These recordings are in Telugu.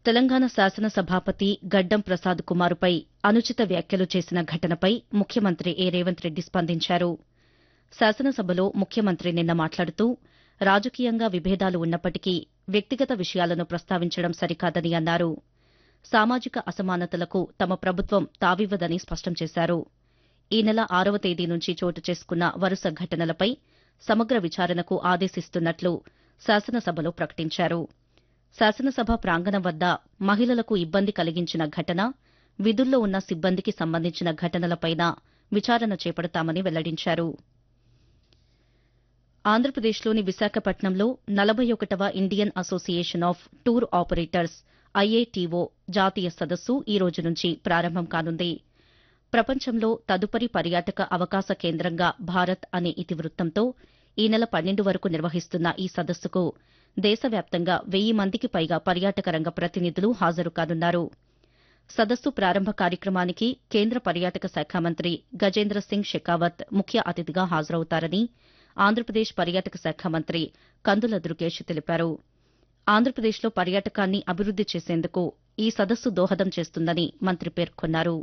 తెలంగాణ శాసనసభాపతి గడ్డం ప్రసాద్ కుమారుపై అనుచిత వ్యాఖ్యలు చేసిన ఘటనపై ముఖ్యమంత్రి ఏ రేవంత్ రెడ్డి స్పందించారు శాసనసభలో ముఖ్యమంత్రి నిన్న మాట్లాడుతూ రాజకీయంగా విభేదాలు ఉన్నప్పటికీ వ్యక్తిగత విషయాలను ప్రస్తావించడం సరికాదని అన్నారు సామాజిక అసమానతలకు తమ ప్రభుత్వం తావివ్వదని స్పష్టం చేశారు ఈ నెల ఆరవ తేదీ నుంచి చోటు చేసుకున్న వరుస ఘటనలపై సమగ్ర విచారణకు ఆదేశిస్తున్నట్లు శాసనసభలో ప్రకటించారు శాసనసభ ప్రాంగణం వద్ద మహిళలకు ఇబ్బంది కలిగించిన ఘటన విధుల్లో ఉన్న సిబ్బందికి సంబంధించిన ఘటనలపైనా విచారణ చేపడతామని వెల్లడించారు ఆంధ్రప్రదేశ్లోని విశాఖపట్నంలో నలభై ఒకటవ Indian association of tour operators IATO జాతీయ సదస్సు ఈ రోజు నుంచి ప్రారంభం కానుంది ప్రపంచంలో తదుపరి పర్యాటక అవకాశ కేంద్రంగా భారత్ అనే ఇతివృత్తంతో ఈ నెల పన్నెండు వరకు నిర్వహిస్తున్న ఈ సదస్సుకు దేశవ్యాప్తంగా వెయ్యి మందికి పైగా పర్యాటక రంగ ప్రతినిధులు హాజరు కానున్నారు సదస్సు ప్రారంభ కార్యక్రమానికి కేంద్ర పర్యాటక శాఖ మంత్రి గజేంద్ర సింగ్ షెకావత్ ముఖ్య అతిథిగా హాజరవుతారని ఆంధ్రప్రదేశ్ పర్యాటక శాఖ మంత్రి కందుల దుర్గేష్ తెలిపారు ఆంధ్రప్రదేశ్లో పర్యాటకాన్ని అభివృద్ది చేసేందుకు ఈ సదస్సు దోహదం చేస్తుందని మంత్రి పేర్కొన్నారు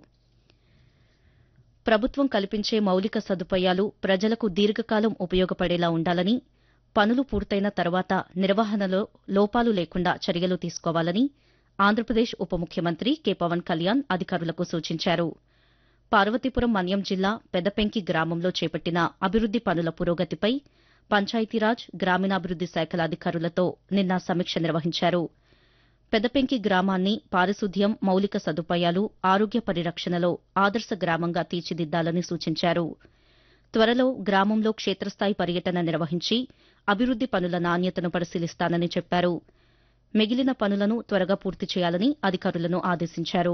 ప్రభుత్వం కల్పించే మౌలిక సదుపాయాలు ప్రజలకు దీర్ఘకాలం ఉపయోగపడేలా ఉండాలని పనులు పూర్తయిన తర్వాత నిర్వహణలో లోపాలు లేకుండా చర్యలు తీసుకోవాలని ఆంధ్రప్రదేశ్ ఉప ముఖ్యమంత్రి కె పవన్ కళ్యాణ్ అధికారులకు సూచించారు పార్వతీపురం మన్యం జిల్లా పెదపెంకి గ్రామంలో చేపట్టిన అభివృద్ది పనుల పురోగతిపై పంచాయతీరాజ్ గ్రామీణాభివృద్ది శాఖల అధికారులతో నిన్న సమీక్ష నిర్వహించారు పెదపెంకి గ్రామాన్ని పారిశుద్ధ్యం మౌలిక సదుపాయాలు ఆరోగ్య పరిరక్షణలో ఆదర్శ గ్రామంగా తీర్చిదిద్దాలని సూచించారు త్వరలో గ్రామంలో క్షేత్రస్థాయి పర్యటన నిర్వహించి అభివృద్ది పనుల నాణ్యతను పరిశీలిస్తానని చెప్పారు మిగిలిన పనులను త్వరగా పూర్తి చేయాలని అధికారులను ఆదేశించారు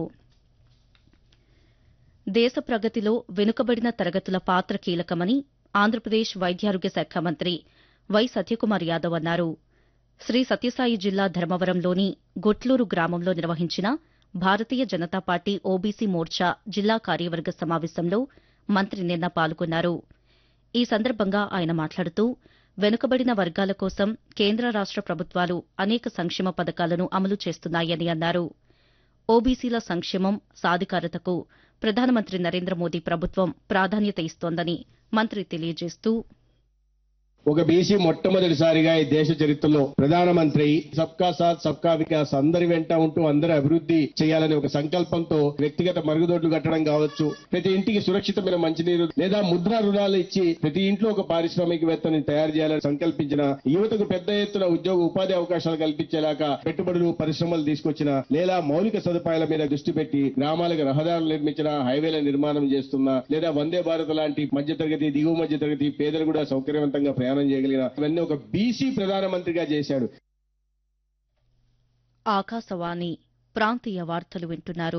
దేశ ప్రగతిలో వెనుకబడిన తరగతుల పాత్ర కీలకమని ఆంధ్రప్రదేశ్ వైద్యారోగ్య శాఖ మంత్రి వై సత్యకుమార్ యాదవ్ అన్నారు శ్రీ సత్యసాయి జిల్లా ధర్మవరంలోని గొట్లూరు గ్రామంలో నిర్వహించిన భారతీయ జనతా పార్టీ ఓబీసీ మోర్చా జిల్లా కార్యవర్గ సమావేశంలో మంత్రి నిన్న పాల్గొన్నారు ఈ సందర్భంగా ఆయన మాట్లాడుతూ వెనుకబడిన వర్గాల కోసం కేంద్ర రాష్ట ప్రభుత్వాలు అనేక సంక్షేమ పథకాలను అమలు చేస్తున్నాయని అన్నారు ఓబీసీల సంక్షేమం సాధికారతకు ప్రధానమంత్రి నరేంద్ర మోదీ ప్రభుత్వం ప్రాధాన్యత ఇస్తోందని మంత్రి తెలియజేస్తూ ఒక బీసీ మొట్టమొదటిసారిగా ఈ దేశ చరిత్రలో ప్రధానమంత్రి సబ్కా సాత్ సబ్కా వికాస్ అందరి వెంట ఉంటూ అందరి అభివృద్ధి చేయాలనే ఒక సంకల్పంతో వ్యక్తిగత మరుగుదొడ్లు కట్టడం కావచ్చు ప్రతి ఇంటికి సురక్షితమైన మంచినీరు లేదా ముద్రా రుణాలు ఇచ్చి ప్రతి ఇంట్లో ఒక పారిశ్రామికవేత్తని తయారు చేయాలని సంకల్పించిన యువతకు పెద్ద ఎత్తున ఉద్యోగ ఉపాధి అవకాశాలు కల్పించేలాగా పెట్టుబడులు పరిశ్రమలు తీసుకొచ్చిన లేదా మౌలిక సదుపాయాల మీద దృష్టి పెట్టి గ్రామాలకు రహదారులు నిర్మించిన హైవేల నిర్మాణం చేస్తున్న లేదా వందే భారత్ లాంటి మధ్యతరగతి దిగువ మధ్య తరగతి పేదలు కూడా సౌకర్యవంతంగా ప్రయాణం చేయగలిగిన ఇవన్నీ ఒక బీసీ ప్రధానమంత్రిగా చేశాడు ఆకాశవాణి ప్రాంతీయ వార్తలు వింటున్నారు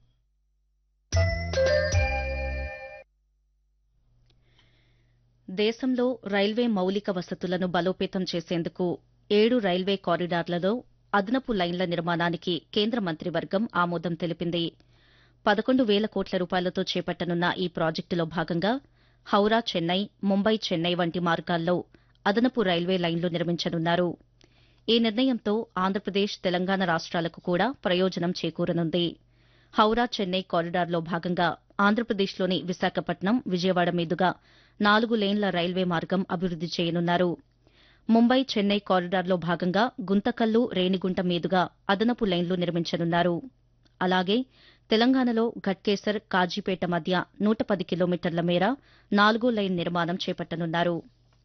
దేశంలో రైల్వే మౌలిక వసతులను బలోపేతం చేసేందుకు ఏడు రైల్వే కారిడార్లలో అదనపు లైన్ల నిర్మాణానికి కేంద్ర మంత్రివర్గం ఆమోదం తెలిపింది పదకొండు వేల కోట్ల రూపాయలతో చేపట్టనున్న ఈ ప్రాజెక్టులో భాగంగా హౌరా చెన్నై ముంబై చెన్నై వంటి మార్గాల్లో అదనపు రైల్వే లైన్లు నిర్మించనున్నారు ఈ నిర్ణయంతో ఆంధ్రప్రదేశ్ తెలంగాణ రాష్ట్రాలకు కూడా ప్రయోజనం చేకూరనుంది హౌరా చెన్నై కారిడార్లో భాగంగా ఆంధ్రప్రదేశ్లోని విశాఖపట్నం విజయవాడ మీదుగా నాలుగు లేన్ల రైల్వే మార్గం అభివృద్ది చేయనున్నారు ముంబై చెన్నై కారిడార్లో భాగంగా గుంతకల్లు రేణిగుంట మీదుగా అదనపు లైన్లు నిర్మించనున్నారు అలాగే తెలంగాణలో ఘట్కేసర్ కాజీపేట మధ్య నూట పది కిలోమీటర్ల మేర నాలుగో లైన్ నిర్మాణం చేపట్టనున్నారు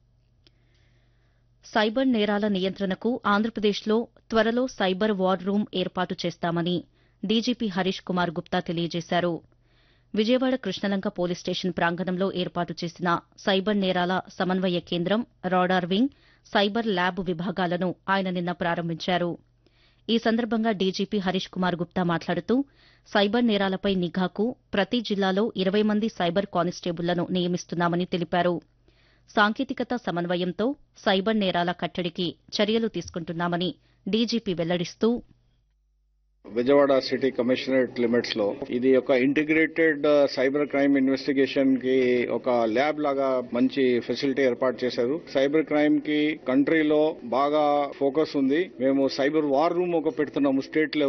సైబర్ నేరాల నియంత్రణకు ఆంధ్రప్రదేశ్లో త్వరలో సైబర్ వార్ రూమ్ ఏర్పాటు చేస్తామని డీజీపీ హరీష్ కుమార్ గుప్తా తెలియజేశారు విజయవాడ కృష్ణలంక పోలీస్ స్టేషన్ ప్రాంగణంలో ఏర్పాటు చేసిన సైబర్ నేరాల సమన్వయ కేంద్రం రాడార్ వింగ్ సైబర్ ల్యాబ్ విభాగాలను ఆయన నిన్న ప్రారంభించారు ఈ సందర్భంగా డీజీపీ హరీష్ కుమార్ గుప్తా మాట్లాడుతూ సైబర్ నేరాలపై నిఘాకు ప్రతి జిల్లాలో ఇరవై మంది సైబర్ కానిస్టేబుళ్లను నియమిస్తున్నామని తెలిపారు సాంకేతికత సమన్వయంతో సైబర్ నేరాల కట్టడికి చర్యలు తీసుకుంటున్నామని డీజీపీ వెల్లడిస్తూ విజయవాడ సిటీ కమిషనరేట్ లిమిట్స్ లో ఇది ఒక ఇంటిగ్రేటెడ్ సైబర్ క్రైమ్ ఇన్వెస్టిగేషన్ కి ఒక ల్యాబ్ లాగా మంచి ఫెసిలిటీ ఏర్పాటు చేశారు సైబర్ క్రైమ్ కి కంట్రీలో బాగా ఫోకస్ ఉంది మేము సైబర్ వార్ రూమ్ ఒక పెడుతున్నాము స్టేట్